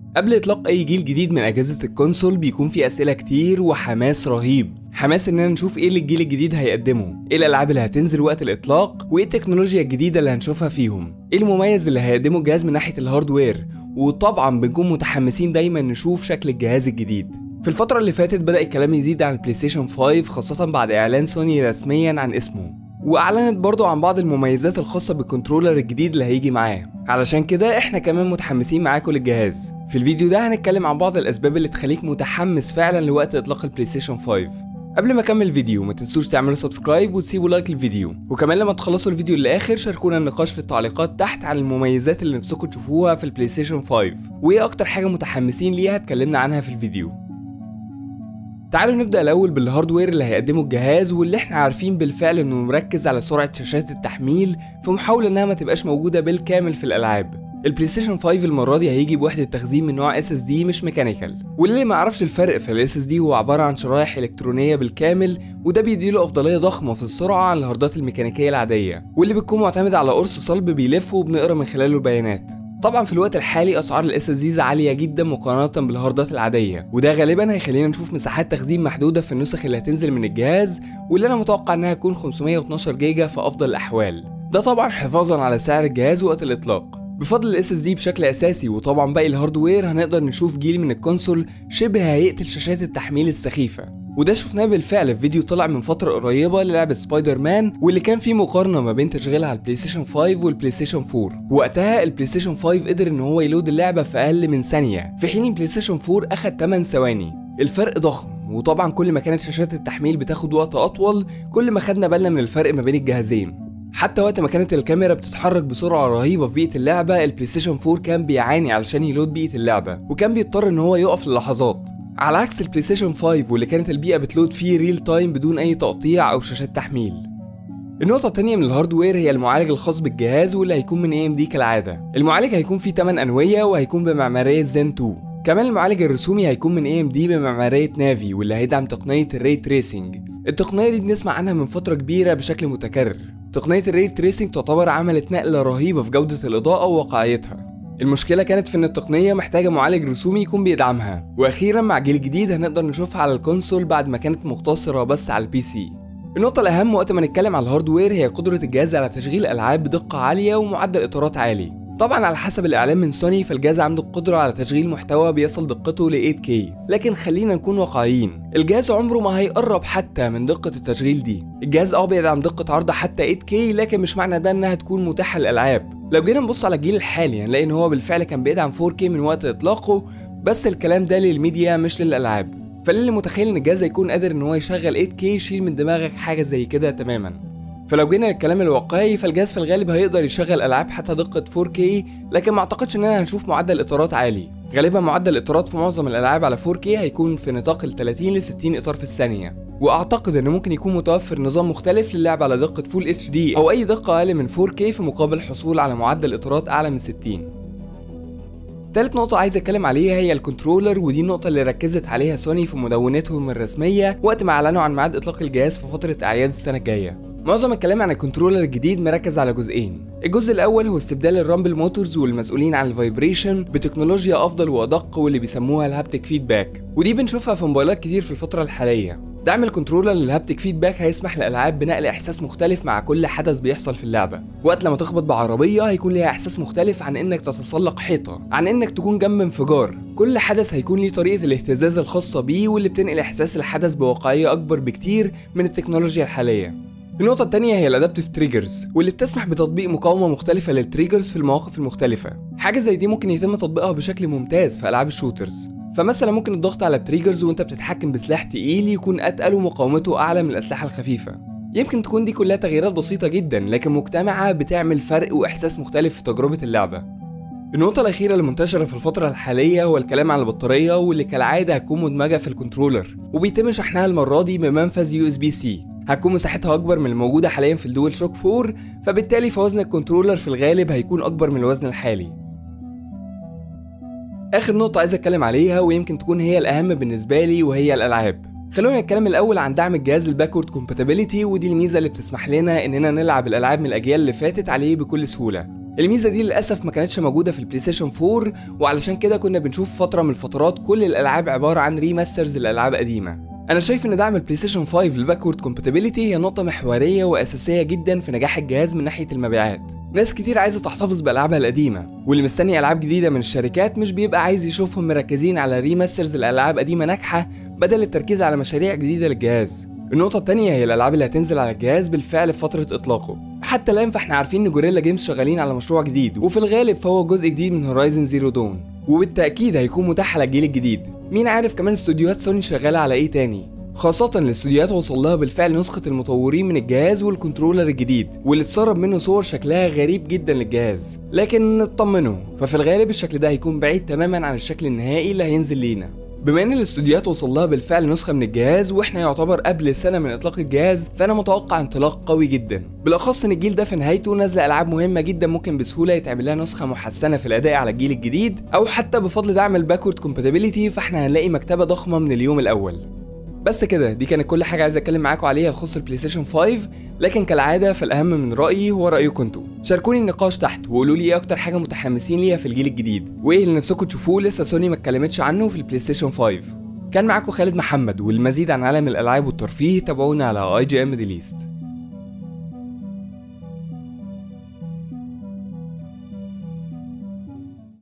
قبل اطلاق اي جيل جديد من اجهزه الكونسول بيكون في اسئله كتير وحماس رهيب حماس اننا نشوف ايه اللي الجيل الجديد هيقدمه ايه الالعاب اللي هتنزل وقت الاطلاق وايه التكنولوجيا الجديده اللي هنشوفها فيهم ايه المميز اللي هيقدمه الجهاز من ناحيه الهاردوير وطبعا بنكون متحمسين دايما نشوف شكل الجهاز الجديد في الفترة اللي فاتت بدأ الكلام يزيد عن البلاي ستيشن 5 خاصة بعد إعلان سوني رسميا عن اسمه واعلنت برضه عن بعض المميزات الخاصه بالكنترولر الجديد اللي هيجي معاه علشان كده احنا كمان متحمسين معاكم للجهاز في الفيديو ده هنتكلم عن بعض الاسباب اللي تخليك متحمس فعلا لوقت اطلاق البلاي ستيشن 5 قبل ما اكمل الفيديو ما تنسوش تعملوا سبسكرايب وتسيبوا لايك للفيديو وكمان لما تخلصوا الفيديو للاخر شاركونا النقاش في التعليقات تحت عن المميزات اللي نفسكم تشوفوها في البلاي ستيشن 5 وايه اكتر حاجه متحمسين ليها اتكلمنا عنها في الفيديو تعالوا نبدأ الأول بالهاردوير اللي هيقدمه الجهاز واللي احنا عارفين بالفعل انه مركز على سرعة شاشات التحميل في محاولة انها ما تبقاش موجودة بالكامل في الألعاب البلاي ستيشن 5 المرة دي هيجي بوحدة تخزين من نوع اس اس دي مش ميكانيكال واللي ما يعرفش الفرق فالاس اس دي هو عبارة عن شرايح إلكترونية بالكامل وده بيديله أفضلية ضخمة في السرعة عن الهاردات الميكانيكية العادية واللي بتكون معتمدة على قرص صلب بيلف وبنقرا من خلاله البيانات طبعا في الوقت الحالي اسعار الاس اس ديز عاليه جدا مقارنه بالهاردات العاديه وده غالبا هيخلينا نشوف مساحات تخزين محدوده في النسخ اللي هتنزل من الجهاز واللي انا متوقع انها تكون 512 جيجا في افضل الاحوال ده طبعا حفاظا على سعر الجهاز وقت الاطلاق بفضل الاس اس دي بشكل اساسي وطبعا باقي الهاردوير هنقدر نشوف جيل من الكونسول شبه هيقتل شاشات التحميل السخيفه وده شفناه بالفعل في فيديو طلع من فترة قريبة للعبة سبايدر مان واللي كان فيه مقارنة ما بين تشغيلها على البلاي ستيشن 5 والبلاي ستيشن 4 وقتها البلاي ستيشن 5 قدر ان هو يلود اللعبة في اقل من ثانية في حين البلاي ستيشن 4 اخد 8 ثواني الفرق ضخم وطبعا كل ما كانت شاشات التحميل بتاخد وقت اطول كل ما خدنا بالنا من الفرق ما بين الجهازين حتى وقت ما كانت الكاميرا بتتحرك بسرعة رهيبة في بيئة اللعبة البلاي ستيشن 4 كان بيعاني علشان يلود بيئة اللعبة وكان بيضطر ان هو يقف للحظات على عكس البلاي ستيشن 5 واللي كانت البيئة بتلود فيه ريل تايم بدون أي تقطيع أو شاشات تحميل. النقطة التانية من الهاردوير هي المعالج الخاص بالجهاز واللي هيكون من AMD كالعادة. المعالج هيكون فيه 8 أنوية وهيكون بمعمارية زين 2. كمان المعالج الرسومي هيكون من AMD بمعمارية نافي واللي هيدعم تقنية الري تريسنج. التقنية دي بنسمع عنها من فترة كبيرة بشكل متكرر. تقنية الري تريسنج تعتبر عملت نقلة رهيبة في جودة الإضاءة وواقعيتها. المشكلة كانت في إن التقنية محتاجة معالج رسومي يكون بيدعمها، وأخيرا مع جيل جديد هنقدر نشوفها على الكونسول بعد ما كانت مقتصرة بس على البي سي. النقطة الأهم وقت ما نتكلم على الهاردوير هي قدرة الجهاز على تشغيل ألعاب بدقة عالية ومعدل إطارات عالي. طبعا على حسب الإعلان من سوني فالجهاز عنده القدرة على تشغيل محتوى بيصل دقته ل 8K، لكن خلينا نكون واقعيين، الجهاز عمره ما هيقرب حتى من دقة التشغيل دي. الجهاز اه بيدعم دقة عرض حتى 8K لكن مش معنى ده إنها تكون متاحة للألعاب. لو جينا نبص على الجيل الحالي هنلاقي ان هو بالفعل كان بيدعم 4K من وقت اطلاقه بس الكلام ده للميديا مش للالعاب فاللي متخيل ان الجهاز هيكون قادر ان هو يشغل 8K يشيل من دماغك حاجه زي كده تماما فلو جينا للكلام الواقعي فالجهاز في الغالب هيقدر يشغل العاب حتى دقه 4K لكن ما اعتقدش اننا هنشوف معدل اطارات عالي غالبا معدل الاطارات في معظم الالعاب على 4K هيكون في نطاق ال 30 ل 60 اطار في الثانيه واعتقد ان ممكن يكون متوفر نظام مختلف للعب على دقه فول اتش دي او اي دقه اقل من 4K في مقابل الحصول على معدل اطارات اعلى من 60 تالت نقطة عايز اتكلم عليها هي الكنترولر ودي النقطة اللي ركزت عليها سوني في مدونتهم الرسمية وقت ما اعلنوا عن ميعاد اطلاق الجهاز في فترة اعياد السنة الجاية. معظم الكلام عن الكنترولر الجديد مركز على جزئين الجزء الاول هو استبدال الرامبل موتورز والمسؤولين عن الفايبريشن بتكنولوجيا افضل وادق واللي بيسموها الهابتك فيدباك ودي بنشوفها في موبايلات كتير في الفتره الحاليه دعم الكنترولر للهابتك فيدباك هيسمح للالعاب بنقل احساس مختلف مع كل حدث بيحصل في اللعبه وقت لما تخبط بعربيه هيكون ليها احساس مختلف عن انك تتسلق حيطه عن انك تكون جنب انفجار كل حدث هيكون ليه طريقه الاهتزاز الخاصه بيه واللي بتنقل احساس الحدث بواقعيه اكبر بكتير من التكنولوجيا الحاليه النقطة التانية هي الادابتيف تريجرز واللي بتسمح بتطبيق مقاومة مختلفة للتريجرز في المواقف المختلفة. حاجة زي دي ممكن يتم تطبيقها بشكل ممتاز في ألعاب الشوترز. فمثلا ممكن الضغط على التريجرز وانت بتتحكم بسلاح تقيل يكون أتقل ومقاومته أعلى من الأسلحة الخفيفة. يمكن تكون دي كلها تغييرات بسيطة جدا لكن مجتمعة بتعمل فرق وإحساس مختلف في تجربة اللعبة. النقطة الأخيرة اللي منتشرة في الفترة الحالية هو الكلام عن البطارية واللي كالعادة هتكون مدمجة في الكنترولر وبيتم شحنها المرة دي بمنفذ يو اس بي سي هتكون مساحتها اكبر من الموجوده حاليا في الدول شوك 4 فبالتالي فوزن الكنترولر في الغالب هيكون اكبر من الوزن الحالي اخر نقطه عايز اتكلم عليها ويمكن تكون هي الاهم بالنسبه لي وهي الالعاب خلونا نتكلم الاول عن دعم الجهاز الباكورد كومباتيبلتي ودي الميزه اللي بتسمح لنا اننا نلعب الالعاب من الاجيال اللي فاتت عليه بكل سهوله الميزه دي للاسف ما كانتش موجوده في البلاي ستيشن 4 وعلشان كده كنا بنشوف فتره من الفترات كل الالعاب عباره عن ريماسترز لالعاب قديمه انا شايف ان دعم البلاي ستيشن 5 للباكورد كومباتيبيليتي هي نقطه محوريه واساسيه جدا في نجاح الجهاز من ناحيه المبيعات ناس كتير عايزه تحتفظ بالعابها القديمه واللي مستني العاب جديده من الشركات مش بيبقى عايز يشوفهم مركزين على ريماسترز الالعاب قديمه ناجحه بدل التركيز على مشاريع جديده للجهاز النقطة التانية هي الألعاب اللي هتنزل على الجهاز بالفعل في فترة إطلاقه حتى الآن فاحنا عارفين إن جوريلا جيمز شغالين على مشروع جديد وفي الغالب فهو جزء جديد من هورايزن زيرو دون وبالتأكيد هيكون متاح على الجيل الجديد مين عارف كمان استوديوهات سوني شغالة على إيه تاني خاصة الاستوديوهات وصل لها بالفعل نسخة المطورين من الجهاز والكنترولر الجديد واللي اتسرب منه صور شكلها غريب جدا للجهاز لكن اطمنوا ففي الغالب الشكل ده هيكون بعيد تماما عن الشكل النهائي اللي هينزل لينا بما ان الاستوديوهات وصل لها بالفعل نسخه من الجهاز واحنا يعتبر قبل سنه من اطلاق الجهاز فانا متوقع انطلاق قوي جدا بالاخص ان الجيل ده في نهايته نازله العاب مهمه جدا ممكن بسهوله يتعمل لها نسخه محسنه في الاداء على الجيل الجديد او حتى بفضل دعم الباكورد كومباتيبيليتي فاحنا هنلاقي مكتبه ضخمه من اليوم الاول بس كده دي كانت كل حاجه عايز اتكلم معاكم عليها تخص البلاي ستيشن 5 لكن كالعاده فالاهم من رايي هو رايكم انتوا شاركوني النقاش تحت وقولوا لي ايه اكتر حاجه متحمسين ليها في الجيل الجديد وايه اللي نفسكم تشوفوه لسه سوني ما اتكلمتش عنه في البلاي ستيشن 5 كان معاكم خالد محمد والمزيد عن عالم الالعاب والترفيه تابعونا على اي جي ام ديليست